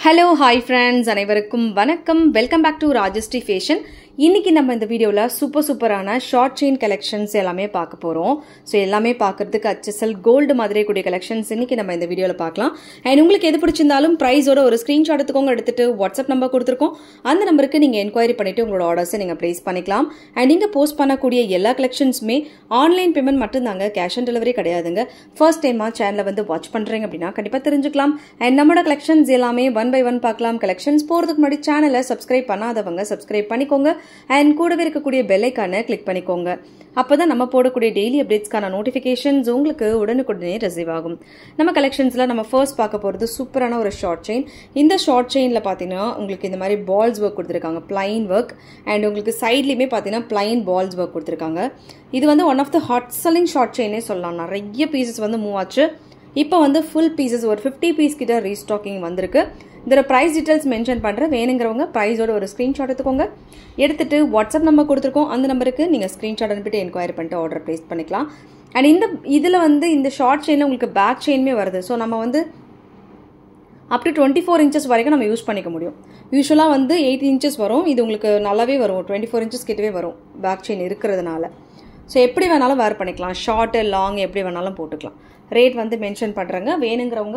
hello hi friends அனைவருக்கும் வணக்கம் welcome back to Rajashree fashion இன்னைக்கு நம்ம இந்த வீடியோவில் சூப்பர் சூப்பரான ஷார்ட் செயின் கலெக்ஷன்ஸ் எல்லாமே பார்க்க போகிறோம் ஸோ எல்லாமே பார்க்கறதுக்கு HSL கோல்டு மாதிரி கூடிய கலெக்ஷன்ஸ் இன்னைக்கு நம்ம இந்த வீடியோவில் பார்க்கலாம் அண்ட் உங்களுக்கு எது பிடிச்சிருந்தாலும் ப்ரைஸோட ஒரு ஸ்க்ரீன்ஷாட் எடுத்துக்கோங்க எடுத்துட்டு வாட்ஸ்அப் நம்பர் கொடுத்துருக்கோம் அந்த நம்பருக்கு நீங்கள் என்கொயரி பண்ணிட்டு உங்களோட ஆர்டர்ஸை நீங்கள் ப்ளேஸ் பண்ணிக்கலாம் அண்ட் நீங்கள் போஸ்ட் பண்ணக்கூடிய எல்லா கலெக்ஷன்ஸுமே ஆன்லைன் பேமெண்ட் மட்டும்தாங்க கேஷ் ஆன் டெலிவரி கிடையாதுங்க ஃபர்ஸ்ட் டைமாக சேனலை வந்து வாட்ச் பண்ணுறீங்க அப்படின்னா கண்டிப்பாக தெரிஞ்சுக்கலாம் அண்ட் நம்மளோட கலெக்ஷன்ஸ் எல்லாமே ஒன் பை ஒன் பார்க்கலாம் கலெக்ஷன்ஸ் போகிறதுக்கு முன்னாடி சேனலை சப்ஸ்கிரைப் பண்ணாதவங்க சப்ஸ்கிரைப் பண்ணிக்கோங்க அண்ட் கூடவே இருக்கக்கூடிய பெல்லைக்கான கிளிக் பண்ணிக்கோங்க அப்போ தான் நம்ம போடக்கூடிய டெய்லி அப்டேட்ஸ்க்கான நோட்டிஃபிகேஷன்ஸ் உங்களுக்கு உடனுக்குடனே ரிசீவ் ஆகும் நம்ம கலெக்ஷன்ஸில் நம்ம ஃபர்ஸ்ட் பார்க்க போகிறது சூப்பரான ஒரு ஷார்ட் செயின் இந்த ஷார்ட் செயினில் பார்த்தீங்கன்னா உங்களுக்கு இந்த மாதிரி பால்ஸ் ஒர்க் கொடுத்துருக்காங்க பிளைன் ஒர்க் அண்ட் உங்களுக்கு சைட்லேயுமே பார்த்தீங்கன்னா பிளைன் பால்ஸ் ஒர்க் கொடுத்துருக்காங்க இது வந்து one of the hot selling short செயினே சொல்லலாம் நிறைய பீசஸ் வந்து மூவ் ஆச்சு இப்போ வந்து ஃபுல் பீசஸ் ஒரு ஃபிஃப்டி பீஸ் கிட்ட ரீஸ்டாக்கிங் வந்திருக்கு இதில் ப்ரைஸ் டீட்டெயில்ஸ் மென்ஷன் பண்ணுறேன் வேணுங்கிறவங்க ப்ரைஸோட ஒரு ஸ்க்ரீன்ஷாட் எடுத்துக்கோங்க எடுத்துட்டு வாட்ஸ்அப் நம்பர் கொடுத்துருக்கோம் அந்த நம்பருக்கு நீங்கள் ஸ்க்ரீன்ஷாட் அனுப்பிட்டு என்கொயரி பண்ணிட்டு ஆர்டர் ப்ளேஸ் பண்ணிக்கலாம் அண்ட் இந்த இதில் வந்து இந்த ஷார்ட் செயினில் உங்களுக்கு பேக் செயினுமே வருது ஸோ நம்ம வந்து up to twenty four inches வரைக்கும் நம்ம யூஸ் பண்ணிக்க முடியும் யூஸ்வலாக வந்து எயிட் இன்ச்சஸ் வரும் இது உங்களுக்கு நல்லாவே வரும் டுவெண்ட்டி ஃபோர் இன்ச்சஸ் கிட்டவே வரும் பேக் செயின் இருக்கிறதுனால ஸோ எப்படி வேணாலும் வேர் பண்ணிக்கலாம் ஷார்ட்டு லாங் எப்படி வேணாலும் போட்டுக்கலாம் ரேட் வந்து மென்ஷன் பண்ணுறேங்க வேணுங்கிறவங்க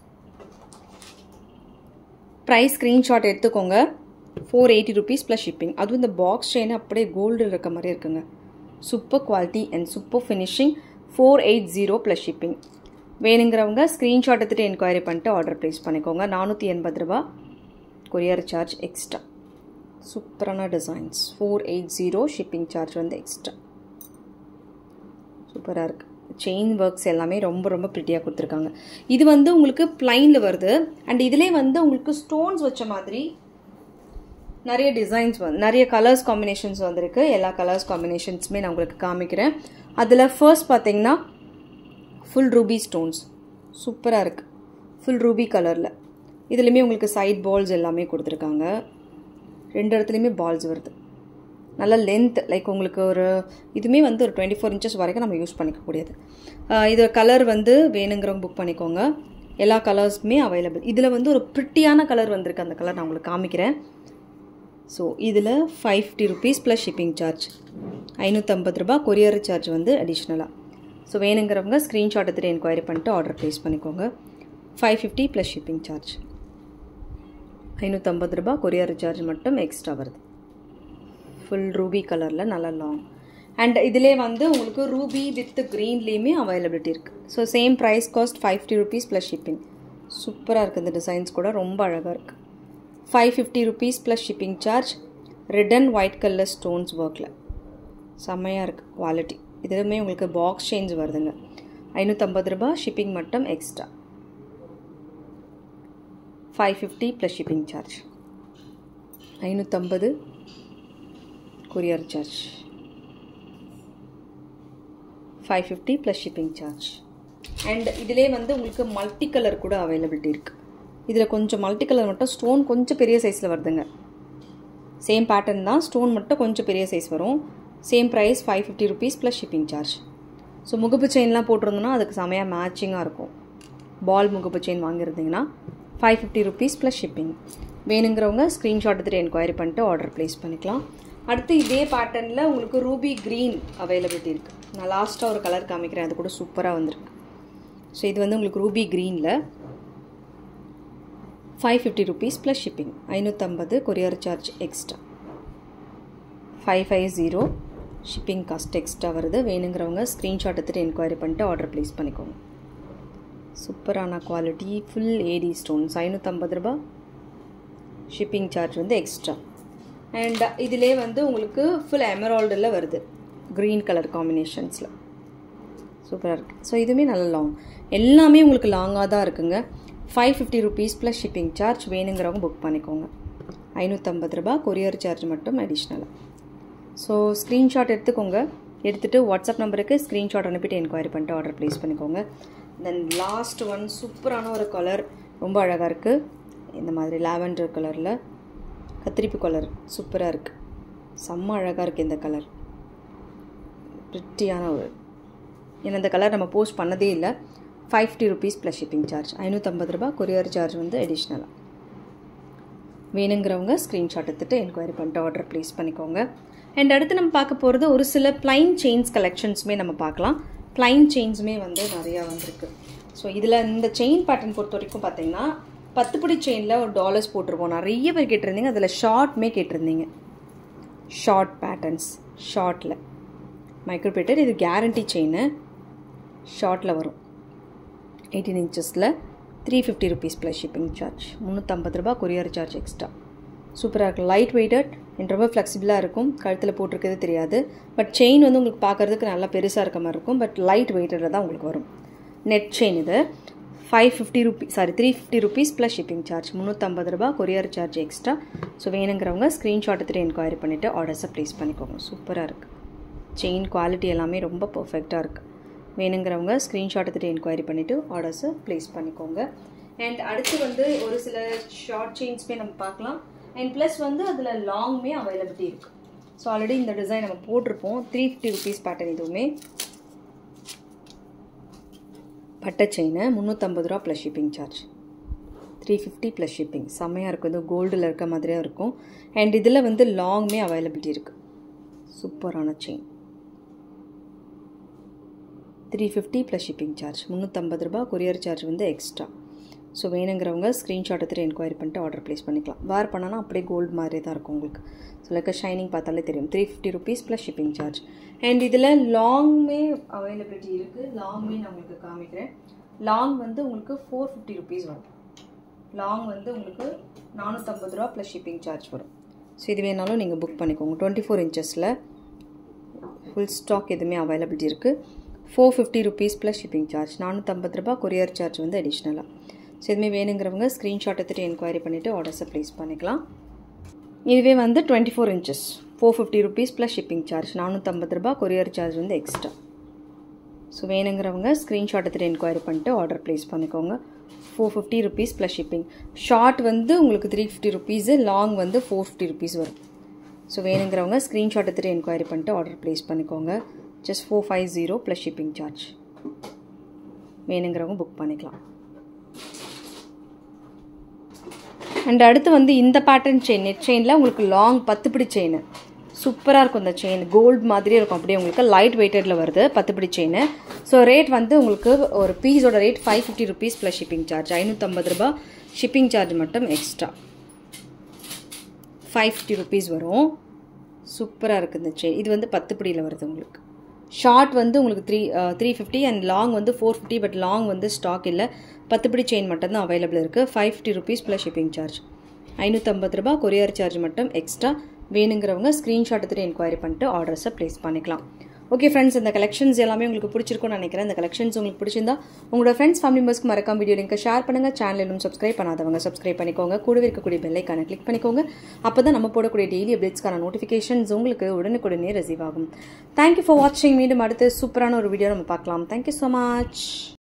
ப்ரைஸ் ஸ்க்ரீன்ஷாட் எடுத்துக்கோங்க four eighty rupees plus shipping அதுவும் இந்த பாக்ஸ் செயின் அப்படியே கோல்டு இருக்க மாதிரி இருக்குங்க super quality and super finishing four eight zero plus shipping வேணுங்கிறவங்க ஸ்க்ரீன்ஷாட் எடுத்துகிட்டு என்கொயரி பண்ணிட்டு ஆர்டர் ப்ளேஸ் பண்ணிக்கோங்க நானூற்றி எண்பது ரூபா கொரியர் சார்ஜ் எக்ஸ்ட்ரா சூப்பரான designs four eight zero shipping charge வந்து எக்ஸ்ட்ரா சூப்பராக இருக்குது செயின் ஒர்க்ஸ் எல்லாமே ரொம்ப ரொம்ப ப்ரிட்டியாக கொடுத்துருக்காங்க இது வந்து உங்களுக்கு பிளைனில் வருது அண்ட் இதிலே வந்து உங்களுக்கு ஸ்டோன்ஸ் வச்ச மாதிரி நிறைய டிசைன்ஸ் வந்து நிறைய கலர்ஸ் காம்பினேஷன்ஸ் வந்திருக்கு எல்லா கலர்ஸ் காம்பினேஷன்ஸுமே நான் உங்களுக்கு காமிக்கிறேன் அதில் ஃபர்ஸ்ட் பார்த்தீங்கன்னா ஃபுல் ரூபி ஸ்டோன்ஸ் சூப்பராக இருக்குது ஃபுல் ரூபி கலரில் இதுலேயுமே உங்களுக்கு சைட் பால்ஸ் எல்லாமே கொடுத்துருக்காங்க ரெண்டு இடத்துலையுமே பால்ஸ் வருது நல்ல லென்த் லைக் உங்களுக்கு ஒரு இதுவுமே வந்து ஒரு டுவெண்ட்டி ஃபோர் இன்ச்சஸ் வரைக்கும் நம்ம யூஸ் பண்ணிக்கக்கூடியது இது கலர் வந்து வேணுங்கிறவங்க புக் பண்ணிக்கோங்க எல்லா கலர்ஸுமே அவைலபிள் இதில் வந்து ஒரு ப்ரிட்டியான கலர் வந்திருக்கு அந்த கலர் நான் உங்களுக்கு காமிக்கிறேன் ஸோ இதில் five fifty rupees plus shipping charge ஐநூற்றம்பது ரூபா கொரியர் சார்ஜ் வந்து அடிஷ்னலாக ஸோ வேணுங்கிறவங்க ஸ்க்ரீன்ஷாட் எடுத்துகிட்டு என்கொயரி பண்ணிட்டு ஆர்டர் ப்ளேஸ் பண்ணிக்கோங்க five fifty plus shipping charge ஐநூற்றம்பது ரூபா கொரியர் சார்ஜ் மட்டும் எக்ஸ்ட்ரா வருது ஃபுல் ரூபி கலரில் நல்லா லாங் அண்ட் இதிலே வந்து உங்களுக்கு ரூபி வித் க்ரீன்லேயுமே அவைலபிலிட்டி இருக்குது so same price cost five fifty rupees plus shipping சூப்பராக இருக்குது இந்த டிசைன்ஸ் கூட ரொம்ப அழகாக இருக்குது five fifty rupees plus shipping charge red and white colour stones ஒர்க்கில் செம்மையாக இருக்குது குவாலிட்டி இதுவுமே உங்களுக்கு பாக்ஸ் சேஞ்ச் வருதுங்க ஐநூற்றம்பது ரூபா ஷிப்பிங் மட்டும் extra five fifty plus shipping charge ஐநூற்றம்பது courier charge five fifty plus shipping charge and இதிலே வந்து உங்களுக்கு மல்டி கலர் கூட அவைலபிலிட்டி இருக்குது இதில் கொஞ்சம் மல்டி கலர் மட்டும் ஸ்டோன் கொஞ்சம் பெரிய சைஸில் வருதுங்க சேம் பேட்டர்ன் தான் ஸ்டோன் மட்டும் கொஞ்சம் பெரிய சைஸ் வரும் same price five fifty rupees plus shipping charge so முகப்பு செயின்லாம் போட்டிருந்தோன்னா அதுக்கு செமையாக மேட்சிங்காக இருக்கும் பால் முகப்பு செயின் வாங்கியிருந்தீங்கன்னா five fifty rupees plus shipping வேணுங்கிறவங்க ஸ்க்ரீன்ஷாட் எடுத்துகிட்டு என்கொயரி பண்ணிட்டு ஆர்டர் ப்ளேஸ் பண்ணிக்கலாம் அடுத்து இதே பேட்டர்னில் உங்களுக்கு ரூபி க்ரீன் அவைலபிலிட்டி இருக்குது நான் லாஸ்ட்டாக ஒரு கலர் காமிக்கிறேன் அது கூட சூப்பராக வந்திருக்கு ஸோ இது வந்து உங்களுக்கு ரூபி க்ரீனில் five fifty rupees plus shipping ஐநூற்றம்பது courier charge extra five five zero shipping cost extra வருது வேணுங்கிறவங்க ஸ்க்ரீன்ஷாட் எடுத்துகிட்டு என்கொயரி பண்ணிட்டு ஆர்டர் ப்ளேஸ் பண்ணிக்கோங்க சூப்பரான குவாலிட்டி ஃபுல் ஏடி ஸ்டோன்ஸ் ஐநூற்றம்பது ரூபா ஷிப்பிங் சார்ஜ் வந்து எக்ஸ்ட்ரா அண்ட் இதிலே வந்து உங்களுக்கு ஃபுல் எமரால்டில் வருது க்ரீன் கலர் காம்பினேஷன்ஸில் சூப்பராக இருக்குது ஸோ இதுவுமே நல்ல லாங் எல்லாமே உங்களுக்கு லாங்காக தான் இருக்குங்க five fifty rupees plus shipping charge வேணுங்கிறவங்க புக் பண்ணிக்கோங்க ஐநூற்றம்பது ரூபா கொரியர் சார்ஜ் மட்டும் அடிஷ்னலாக ஸோ ஸ்க்ரீன்ஷாட் எடுத்துக்கோங்க எடுத்துகிட்டு வாட்ஸ்அப் நம்பருக்கு ஸ்க்ரீன்ஷாட் அனுப்பிட்டு என்கொயரி பண்ணிட்டு ஆர்டர் ப்ளேஸ் பண்ணிக்கோங்க தென் லாஸ்ட் ஒன் சூப்பரான ஒரு கலர் ரொம்ப அழகாக இருக்குது இந்த மாதிரி லாவெண்டர் கலரில் கத்திரிப்பு கலர் சூப்பராக இருக்குது செம்ம அழகாக இருக்குது இந்த கலர் ப்ரிட்டியான ஒரு ஏன்னா இந்த கலர் நம்ம போஸ்ட் பண்ணதே இல்லை five fifty rupees plus shipping charge ஐநூற்றம்பது ரூபா கொரியர் சார்ஜ் வந்து அடிஷ்னலாக வேணுங்கிறவங்க ஸ்க்ரீன்ஷாட் எடுத்துகிட்டு என்கொயரி பண்ணிட்டு ஆர்டர் ப்ளேஸ் பண்ணிக்கோங்க அண்ட் அடுத்து நம்ம பார்க்க போகிறது ஒரு சில பிளைன் செயின்ஸ் கலெக்ஷன்ஸுமே நம்ம பார்க்கலாம் பிளைன் செயின்ஸுமே வந்து நிறையா வந்திருக்கு ஸோ இதில் இந்த செயின் பேட்டர்ன் பொறுத்த வரைக்கும் பார்த்தீங்கன்னா பத்துப்படி செயினில் ஒரு டாலர்ஸ் போட்டிருப்போம் நிறைய பேர் கேட்டிருந்தீங்க அதில் ஷார்ட்மே கேட்டிருந்தீங்க ஷார்ட் பேட்டர்ன்ஸ் ஷார்ட்டில் மைக்ரோபேட்டர் இது கேரண்டி செயின் ஷார்ட்டில் வரும் எயிட்டீன் இன்ச்சஸில் three fifty rupees plus shipping charge முந்நூற்றம்பது ரூபா கொரியர் சார்ஜ் எக்ஸ்ட்ரா சூப்பராக இருக்கும் லைட் வெயிட்டட் அண்ட் ரொம்ப ஃப்ளெக்சிபிளாக இருக்கும் கழுத்தில் போட்டிருக்கிறது தெரியாது பட் செயின் வந்து உங்களுக்கு பார்க்குறதுக்கு நல்லா பெருசாக இருக்க மாதிரி இருக்கும் பட் லைட் வெயிட்டடில் தான் உங்களுக்கு வரும் நெட் செயின் இது five fifty rupee sorry three fifty rupees plus shipping charge முந்நூற்றம்பது ரூபா கொரியர் சார்ஜ் எக்ஸ்ட்ரா ஸோ வேணுங்கிறவங்க ஸ்க்ரீன்ஷாட் எடுத்துகிட்டு என்கொயரி பண்ணிவிட்டு ஆர்டர்ஸை ப்ளேஸ் பண்ணிக்கோங்க சூப்பராக இருக்குது செயின் குவாலிட்டி எல்லாமே ரொம்ப பர்ஃபெக்டாக இருக்குது வேணுங்கிறவங்க ஸ்க்ரீன்ஷாட் எடுத்துகிட்டு என்கொயரி பண்ணிவிட்டு ஆர்டர்ஸை ப்ளேஸ் பண்ணிக்கோங்க அண்ட் அடுத்து வந்து ஒரு சில ஷார்ட் செயின்ஸ்மே நம்ம பார்க்கலாம் அண்ட் ப்ளஸ் வந்து அதில் லாங்குமே அவைலபிலிட்டி இருக்குது ஸோ ஆல்ரெடி இந்த டிசைன் நம்ம போட்டிருப்போம் த்ரீ ஃபிஃப்டி ருபீஸ் பேட்டர்ன் இதுவுமே பட்டை செயின் முந்நூற்றம்பது ரூபா plus shipping charge three fifty plus shipping செம்மையாக இருக்கும் இது கோல்டில் இருக்க மாதிரியாக இருக்கும் அண்ட் இதில் வந்து லாங்குமே அவைலபிலிட்டி இருக்குது சூப்பரான chain three fifty plus shipping charge முந்நூற்றம்பது ரூபா கொரியர் சார்ஜ் வந்து எக்ஸ்ட்ரா ஸோ வேணுங்கிறவங்க ஸ்க்ரீன்ஷாட் எடுத்துகிட்டு என்கொயரி பண்ணிட்டு ஆர்டர் ப்ளேஸ் பண்ணிக்கலாம் வேர் பண்ணனா அப்படியே கோல்டு மாதிரி தான் இருக்கும் உங்களுக்கு ஸோ லைக் ஷைனிங் பார்த்தாலே தெரியும் three fifty rupees plus shipping charge and இதில் லாங்குமே அவைலபிலிட்டி இருக்குது லாங்குமே நான் உங்களுக்கு காமிக்கிறேன் லாங் வந்து உங்களுக்கு ஃபோர் ஃபிஃப்டி ருபீஸ் வரும் லாங் வந்து உங்களுக்கு நானூற்றம்பது ரூபா ப்ளஸ் ஷிப்பிங் சார்ஜ் வரும் ஸோ இது வேணாலும் நீங்கள் புக் பண்ணிக்கோங்க டுவெண்ட்டி ஃபோர் இன்ச்சஸில் ஃபுல் ஸ்டாக் எதுவுமே அவைலபிலிட்டி இருக்குது four fifty rupees plus shipping charge நானூற்றம்பது ரூபா கொரியர் சார்ஜ் வந்து அடிஷ்னலாக ஸோ இதுமாதிரி வேணுங்கிறவங்க ஸ்க்ரீன்ஷாட் எடுத்துகிட்டு என்கொயரி பண்ணிவிட்டு ஆர்டர்ஸை ப்ளேஸ் பண்ணிக்கலாம் இதுவே வந்து twenty four inches four fifty rupees plus shipping charge நானூற்றம்பது ரூபா கொரியர் சார்ஜ் வந்து எக்ஸ்ட்ரா ஸோ வேணுங்கிறவங்க ஸ்க்ரீன்ஷாட் எடுத்துகிட்டு என்கொயரி பண்ணிட்டு ஆர்டர் ப்ளேஸ் பண்ணிக்கோங்க four fifty rupees plus shipping short வந்து உங்களுக்கு த்ரீ ஃபிஃப்டி ருபீஸு லாங் வந்து ஃபோர் ஃபிஃப்டி ருபீஸ் வரும் ஸோ வேணுங்கிறவங்க ஸ்க்ரீன்ஷாட் எடுத்துகிட்டு என்கொயரி பண்ணிட்டு ஆர்டர் ப்ளேஸ் பண்ணிக்கோங்க just four five zero plus shipping charge வேணுங்கிறவங்க புக் பண்ணிக்கலாம் அண்ட் அடுத்து வந்து இந்த பேட்டர்ன் செயின் நெட் செயினில் உங்களுக்கு லாங் பத்துப்பிடி செயின் சூப்பராக இருக்கும் இந்த செயின் கோல்டு மாதிரியே இருக்கும் அப்படியே உங்களுக்கு லைட் வெயிட்டடில் வருது பத்துப்பிடி செயின் ஸோ ரேட் வந்து உங்களுக்கு ஒரு பீஸோட rate five fifty rupees plus shipping charge ஐநூற்றம்பது ரூபா ஷிப்பிங் சார்ஜ் மட்டும் எக்ஸ்ட்ரா ஃபைவ் ஃபிஃப்டி ருபீஸ் வரும் சூப்பராக இருக்குது இந்த செயின் இது வந்து பத்து பிடியில் வருது உங்களுக்கு ஷார்ட் வந்து உங்களுக்கு three three fifty and long வந்து ஃபோர் ஃபிஃப்டி பட் லாங் வந்து ஸ்டாக் இல்லை பத்து பிடி செயின் மட்டும் தான் அவைலபிள் இருக்குது five fifty rupees plus shipping charge ஐநூற்றம்பது ரூபா கொரியர் சார்ஜ் மட்டும் எக்ஸ்ட்ரா வேணுங்கிறவங்க ஸ்க்ரீன்ஷாட் எடுத்துகிட்டு என்கொயரி பண்ணிட்டு ஆர்டர்ஸை ப்ளேஸ் பண்ணிக்கலாம் ஓகே ஃப்ரெண்ட்ஸ் இந்த கலெக்ஷன்ஸ் எல்லாமே உங்களுக்கு பிடிச்சிருக்கும்னு நினைக்கிறேன் இந்த கலெக்ஷன்ஸ் உங்களுக்கு பிடிச்சிருந்தா உங்களோட ஃப்ரெண்ட்ஸ் ஃபேமிலி மெம்பர்ஸ்க்கு மறக்காம வீடியோ லிங்க் ஷேர் பண்ணுங்கள் சேனலும் சப்ஸ்கிரைப் பண்ணாதவங்க சப்ஸ்கிரைப் பண்ணிக்கோங்க கூடவே இருக்கக்கூடிய பெல்லைக்கான கிளிக் பண்ணிக்கோங்க அப்போ தான் நம்ம போடக்கூடிய டெய்லி அப்டேட்ஸ்க்கான நோட்டிஃபிகேஷன்ஸ் உங்களுக்கு உடனுக்குடனே ரிசீவ் ஆகும் தேங்க்யூ ஃபார் வாட்சிங் மீண்டும் அடுத்து சூப்பரான ஒரு வீடியோ நம்ம பார்க்கலாம் தேங்க்யூ ஸோ மச்